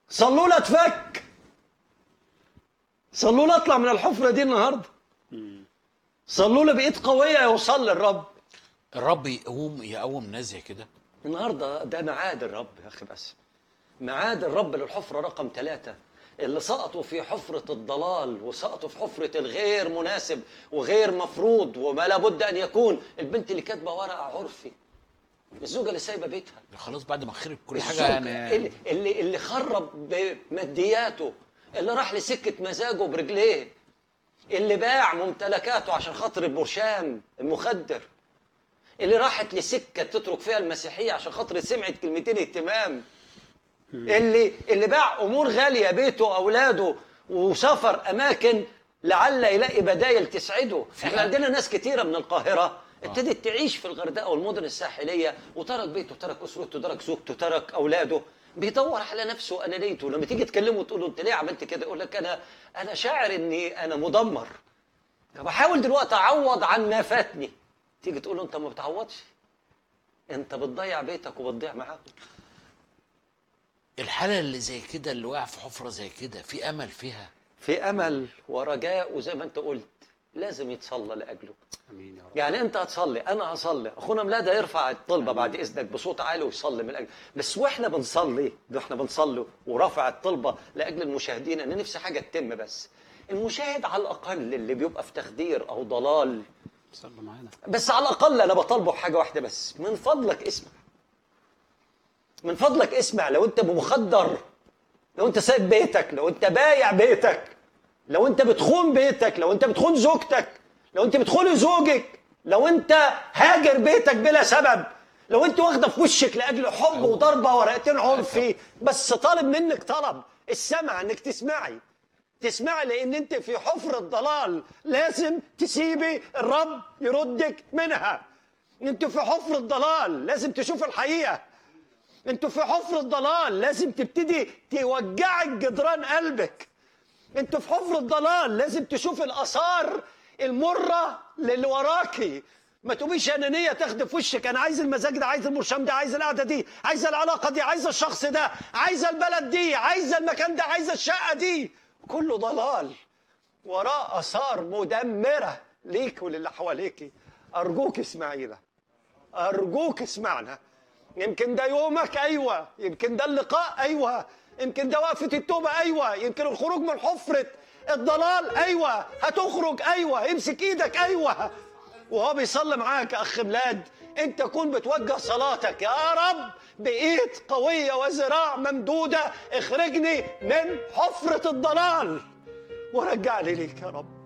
صلوا له اتفك صلوا له اطلع من الحفره دي النهارده صلوا له بايد قويه يوصل للرب الرب يقوم يقوم ناس زي كده النهارده ده ميعاد الرب يا اخي بس ميعاد الرب للحفره رقم ثلاثة اللي سقطوا في حفرة الضلال وسقطوا في حفرة الغير مناسب وغير مفروض وما لابد أن يكون البنت اللي كاتبة ورقة عرفي الزوجة اللي سايبة بيتها خلاص بعد ما خرب كل حاجه الزوج يعني اللي, اللي اللي خرب بمادياته اللي راح لسكة مزاجه برجليه اللي باع ممتلكاته عشان خاطر البرشام المخدر اللي راحت لسكة تترك فيها المسيحية عشان خاطر سمعت كلمتين اهتمام اللي اللي باع امور غاليه بيته اولاده وسافر اماكن لعل يلاقي بدايل تسعده احنا عندنا ناس كتيره من القاهره ابتدت تعيش في الغردقه والمدن الساحليه وترك بيته ترك اسرته ترك زوجته ترك اولاده بيدور على نفسه وانانيته لما تيجي تكلمه تقول له انت ليه عملت كده يقول لك انا انا شاعر اني انا مدمر بحاول دلوقتي اعوض عن ما فاتني تيجي تقول له انت ما بتعوضش انت بتضيع بيتك وبتضيع معاهم الحاله اللي زي كده اللي وقع في حفره زي كده في امل فيها في امل ورجاء وزي ما انت قلت لازم يتصلى لاجله امين يا رب يعني انت هتصلي انا هصلي اخونا ميلاد هيرفع الطلبه بعد اذنك بصوت عالي ويصلي من اجل بس واحنا بنصلي واحنا بنصلي ورافع الطلبه لاجل المشاهدين انا نفسي حاجه تتم بس المشاهد على الاقل اللي بيبقى في تخدير او ضلال صلوا معانا بس على الاقل انا بطالبه بحاجه واحده بس من فضلك اسمع من فضلك اسمع لو انت مخدر لو انت سايب بيتك لو انت بايع بيتك لو انت بتخون بيتك لو انت بتخون زوجتك لو انت بتخون زوجك لو انت هاجر بيتك بلا سبب لو انت واخده في وشك لاجل حب وضربه ورقتين عنفي بس طالب منك طلب السمع انك تسمعي تسمعي لان انت في حفر الضلال لازم تسيبي الرب يردك منها انت في حفر الضلال لازم تشوف الحقيقه انتوا في حفر الضلال لازم تبتدي توجعك جدران قلبك انتوا في حفر الضلال لازم تشوف الاثار المره للي وراكي ما تقوميش انانيه تاخدي في وشك انا عايز المزاج ده عايز المرشام ده عايز القعده دي عايز العلاقه دي عايز الشخص ده عايز البلد دي عايز المكان ده عايز الشقه دي كله ضلال وراه اثار مدمره ليك وللي حواليكي ارجوك اسمعينا أرجوك اسمعنا يمكن ده يومك أيوة يمكن ده اللقاء أيوة يمكن ده وقفة التوبة أيوة يمكن الخروج من حفرة الضلال أيوة هتخرج أيوة امسك إيدك أيوة وهو بيصلي معاك يا أخ بلاد أنت كون بتوجه صلاتك يا رب بإيد قوية وذراع ممدودة اخرجني من حفرة الضلال ورجعني ليك يا رب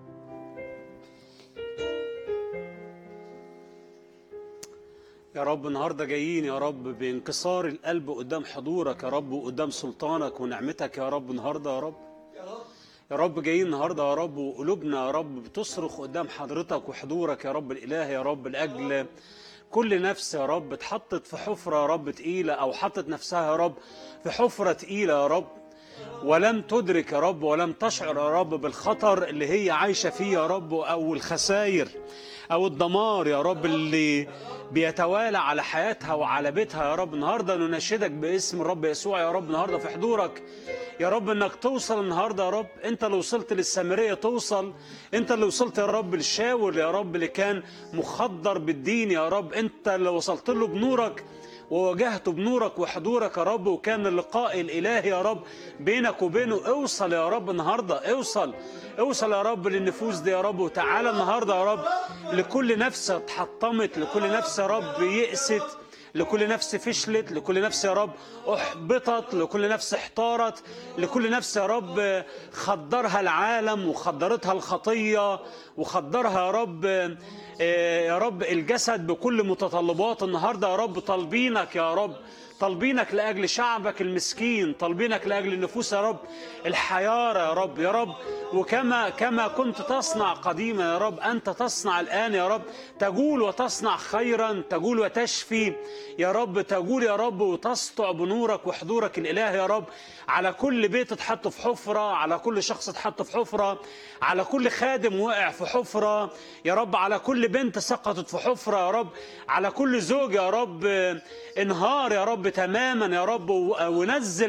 يا رب النهارده جايين يا رب بانكسار القلب قدام حضورك يا رب وقدام سلطانك ونعمتك يا رب النهارده يا رب يا رب جايين النهارده يا رب وقلوبنا يا رب بتصرخ قدام حضرتك وحضورك يا رب الاله يا رب لاجل كل نفس يا رب اتحطت في حفره يا رب تقيله او حطت نفسها يا رب في حفره تقيله يا رب ولم تدرك يا رب ولم تشعر يا رب بالخطر اللي هي عايشه فيه يا رب او الخسائر او الدمار يا رب اللي بيتوالى على حياتها وعلى بيتها يا رب النهارده نناشدك باسم الرب يسوع يا رب النهارده في حضورك يا رب انك توصل النهارده يا رب انت اللي وصلت للسامريه توصل انت اللي وصلت يا رب للشاور يا رب اللي كان مخدر بالدين يا رب انت اللي وصلت له بنورك وواجهته بنورك وحضورك يا رب وكان اللقاء الالهي يا رب بينك وبينه اوصل يا رب النهارده اوصل اوصل يا رب للنفوس دي يا رب وتعالى النهارده يا رب لكل نفس اتحطمت لكل نفس يا رب يئست لكل نفس فشلت لكل نفس يا رب احبطت لكل نفس احتارت لكل نفس يا رب خدرها العالم وخدرتها الخطيه وخدرها يا رب آه، يا رب الجسد بكل متطلبات النهارده يا رب طالبينك يا رب طالبينك لاجل شعبك المسكين طالبينك لاجل النفوس يا رب الحياره يا رب يا رب وكما كما كنت تصنع قديما يا رب انت تصنع الان يا رب تجول وتصنع خيرا تجول وتشفي يا رب تجول يا رب وتسطع بنورك وحضورك الاله يا رب على كل بيت اتحط في حفره على كل شخص اتحط في حفره على كل خادم وقع في حفره يا رب على كل بنت سقطت في حفره يا رب على كل زوج يا رب انهار يا رب تماما يا رب ونزل